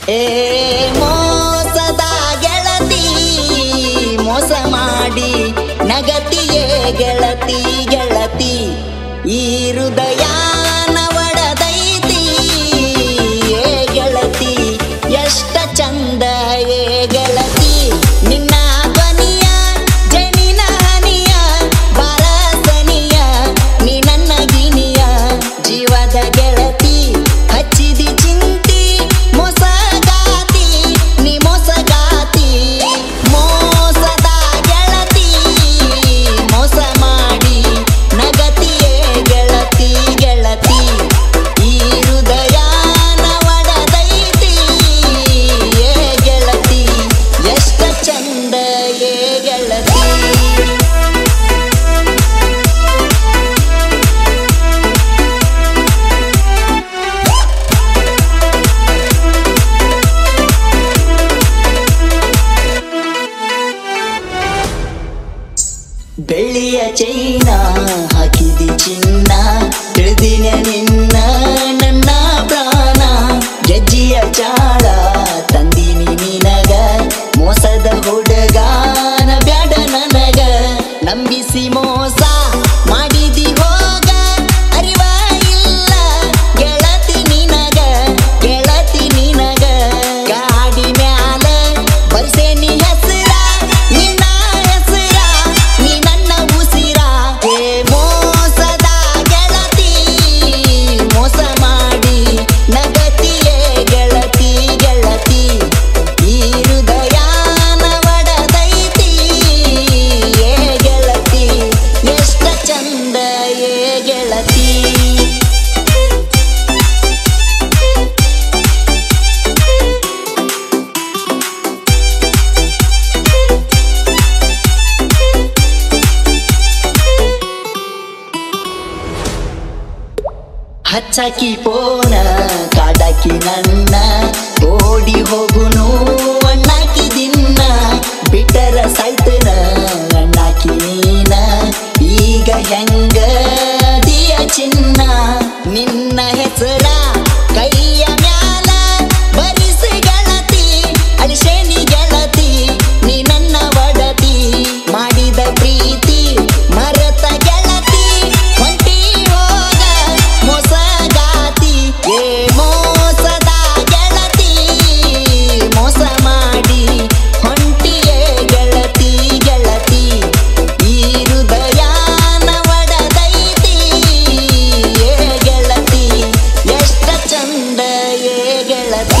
ಏ ಮೋಸದ ಗೆಳತಿ ಮೋಸ ಮಾಡಿ ನಗತಿಯೇ ಗೆಳತಿ ಗೆಳತಿ ಈ ಹೃದಯಾನ ಒಡದೈತಿ ಏ ಗೆಳತಿ ಎಷ್ಟ ಚಂದ ಏ ಗೆಳತಿ ನಿನ್ನ ಧ್ವನಿಯ ಜನಿನ ಹನಿಯ ಬಾರಸನಿಯ ನೀ ನನ್ನ ಗಿಣಿಯ ಜೀವದ ಗೆಳತಿ ಹಚ್ಚಿದಿ ಚಿಂತಿ ಮೋಸಗಾತಿ ನೀ ಮೋಸಗಾತಿ ಮೋಸದ ಗೆಳತಿ ಮೋಸ ಮಾಡಿ ನಗತಿಯೇ ಗೆಳತಿ ಗೆಳತಿ ಈ ಹೃದಯಾನ ಒಡದೈತಿ ಏ ಗೆಳತಿ ಎಷ್ಟ ಚಂದ ಏ ಗೆಳತಿ ಬೆಳ್ಳಿಯ ಚೈನ ಹಾಕಿದಿ ಚಿನ್ನ ತಿಳಿದಿನ ನಿನ್ನ ನನ್ನ ಪ್ರಾಣ ಗೆಜ್ಜಿಯ ಚಾಳ ತಂದಿನಿ ನಿನಗ ಮೋಸದ ಹುಡುಗಾನ ಬ್ಯಾಡ ನನಗ ನಂಬಿಸಿ ಮೋಸ ಮಾಡಿದಿ ಹೋಗ ಅರಿವ ಇಲ್ಲ ಗೆಳತಿ ನಿನಗ ಗೆಳತಿ ನಿನಗ ಗಾಡಿ ಮ್ಯಾಲ ಬರ್ಸೇನಿ ಹೆಸರ ನಿನ್ನ ಹೆಸರ ನೀ ನನ್ನ ಉಸಿರ ಏ ಮೋಸದ ಗೆಳತಿ ಮೋಸ ಮಾಡಿ ನಗತಿಯೇ ಗೆಳತಿ ಗೆಳತಿ ಈ ಹೃದಯಾನ ಒಡದೈತಿ ಏ ಗೆಳತಿ ಎಷ್ಟ ಚಂದ ಏ ಗೆಳತಿ ಹಚ್ಚಾಕಿ ಪೋನ ಕಾಡಾಕಿ ನನ್ನ ಓಡಿ ಹೋಗುನು ಅಣ್ಣಾಕಿ ದಿನ್ನ ಬಿಟ್ಟರ ಸಾಯ್ತನ ಅಣ್ಣಾಕಿ ನೀನ ಈಗ ಹೆಂಗ ದಿಯ ಚಿನ್ನ ನಿನ್ನ ಹೆಸರ ಕೈಯ ಮ್ಯಾಲ ಬರಿಸಿ ಗೆಳತಿ ಅಳಿಸೇನಿ ಗೆಳತಿ ನೀ ನನ್ನ ಒಡತಿ ಮಾಡಿದ ಪ್ರೀತಿ ಮರತ ಗೆಳತಿ ಹೊಂಟಿ ಹೋಗ ಮೋಸಗಾತಿ ಏ ಮೋಸದ ಗೆಳತಿ ಮೋಸ ಮಾಡಿ ಹೊಂಟಿಯೇ ಗೆಳತಿ ಗೆಳತಿ ಈ ಹೃದಯಾನ ಒಡದೈತಿ ಏ ಗೆಳತಿ ಎಷ್ಟ ಚಂದ ಏ ಗೆಳತಿ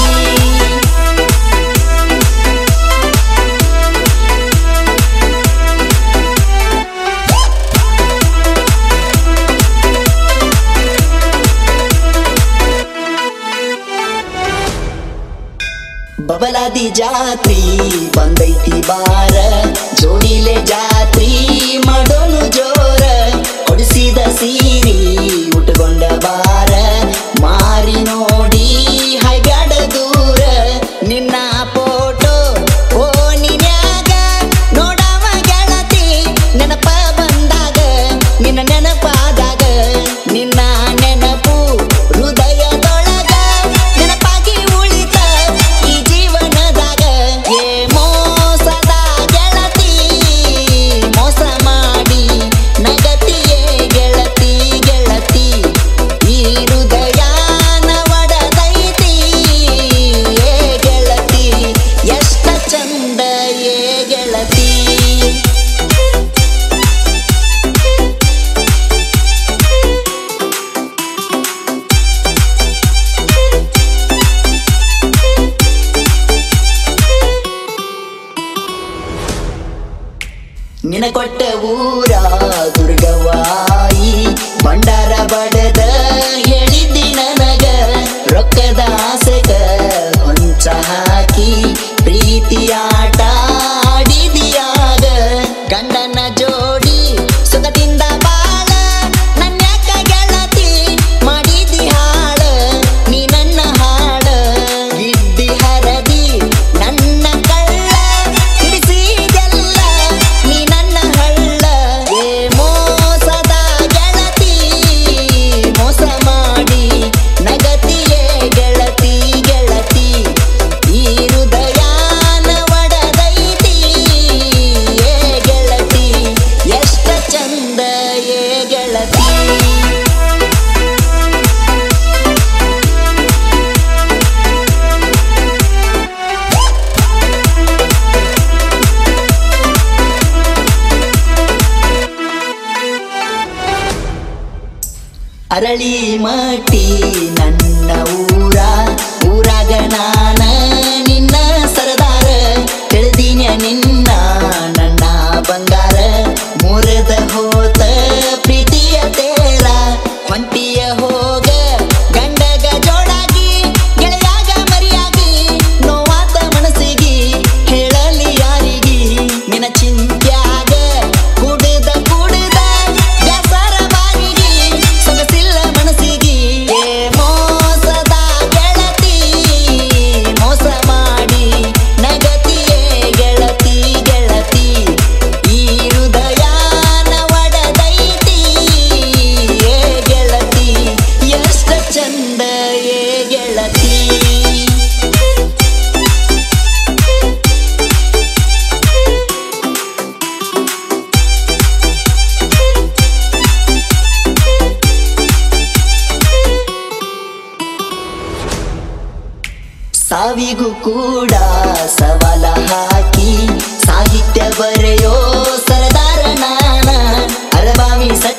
ಬಬಲಾದಿ ಜಾತ್ರಿ ಬಂದೈತಿ ಬಾರ ಜೋಡಿಲೆ ಜಾತ್ರಿ ಮಾಡೋನು ಜೋರ ಹೊಡಿಸಿದ ಸೀರಿ ಉಟ್ಕೊಂಡ ಬಾರ ಮಾರಿ ನೋಡಿ ಹೈಬ್ಯಾಡ ದೂರ ನಿನ್ನ ಫೋಟೋ ಓನಿನ್ಯಾಗ ನೋಡವ ಗೆಳತಿ ನೆನಪ ಬಂದಾಗ ನಿನ್ನ ನೆನಪಾದಾಗ ನಿನ್ನ ನೆನಪು ಹೃದಯದೊಳಗ ನೆನಪಾಗಿ ಉಳಿತ ಈ ಜೀವನದಾಗ ಏ ಮೋಸದ ಗೆಳತಿ ಮೋಸ ಮಾಡಿ ನಗತಿಯೇ ಗೆಳತಿ ಗೆಳತಿ ಈ ಹೃದಯಾನ ಒಡದೈತಿ ಏ ಗೆಳತಿ ಎಷ್ಟ ಚಂದ ಏ ಗೆಳತಿ ನಿನ ಕೊಟ್ಟ ಊರ ದುರ್ಗವಾಯಿ ಭಂಡಾರ ಬಡದ ಹೇಳಿದ್ದಿ ನನಗ ರೊಕ್ಕದ ಆಸೆಗ ಹೊಂಚ ಹಾಕಿ ಪ್ರೀತಿ ಆಟ ಆಡಿದಿಯಾಗ ಗಂಡನ ಜೋಡಿ ಸುಖದಿಂದ ಬಾಳ ನನ್ಯಾಕ ಗೆಳತಿ ಮಾಡಿದಿ ಹಾಳ ನೀ ನನ್ನ ಹಾಳ ಗಿಡ್ಡಿ ಹರದಿ ನನ್ನ ಕಳ್ಳ ಹಿಡಿಸಿದೆಲ್ಲ ನೀ ನನ್ನ ಹಳ್ಳ ಏ ಮೋಸದ ಗೆಳತಿ ಮೋಸ ಮಾಡಿ ನಗತಿಯೇ ಗೆಳತಿ ಅರಳಿ ಮಟ್ಟಿ ನನ್ನ ಊರ ಊರಾಗ ನಾನ ನಿನ್ನ ಸರದಾರ ತಿಳಿದೀನ ನಿನ್ನ ನನ್ನ ಬಂಗಾರ ಮುರಿದ ಹೋತ ಪ್ರೀತಿಯ ತೇರ ಹೊಂಟಿಯ ಹೋಗ ಗಂಡಗ ಜೋಡಾಗಿ ಗೆಳೆಯಾಗ ಮರಿಯಾಗಿ ನೋವಾತ ಮನಸ್ಸಿಗಿ ಹೇಳಲಿ ಯಾರಿಗಿ ನಿನ ಚಿಂತ್ಯಾಗ ಕುಡಿದ ಕುಡಿದ ಬ್ಯಾಸರ ಬಾಯಿಗಿ ಸೊಗಸಿಲ್ಲ ಮನಸ್ಸಿಗಿ ಏ ಮೋಸದ ಗೆಳತಿ ಮೋಸ ಮಾಡಿ ನಗತಿಯೇ ಗೆಳತಿ ಗೆಳತಿ ಈ ಹೃದಯನ ಒಡದೈತಿ ಏ ಗೆಳತಿ ಎಷ್ಟ ಚಂದ ಏ ಗೆಳತಿ ಸಾವಿಗೂ ಕೂಡ ಸವಾಲ ಹಾಕಿ ಸಾಹಿತ್ಯ ಬರೆಯೋ ಸರದಾರ ನಾನ ಅಳಬಾವಿ ಸತ್ಯ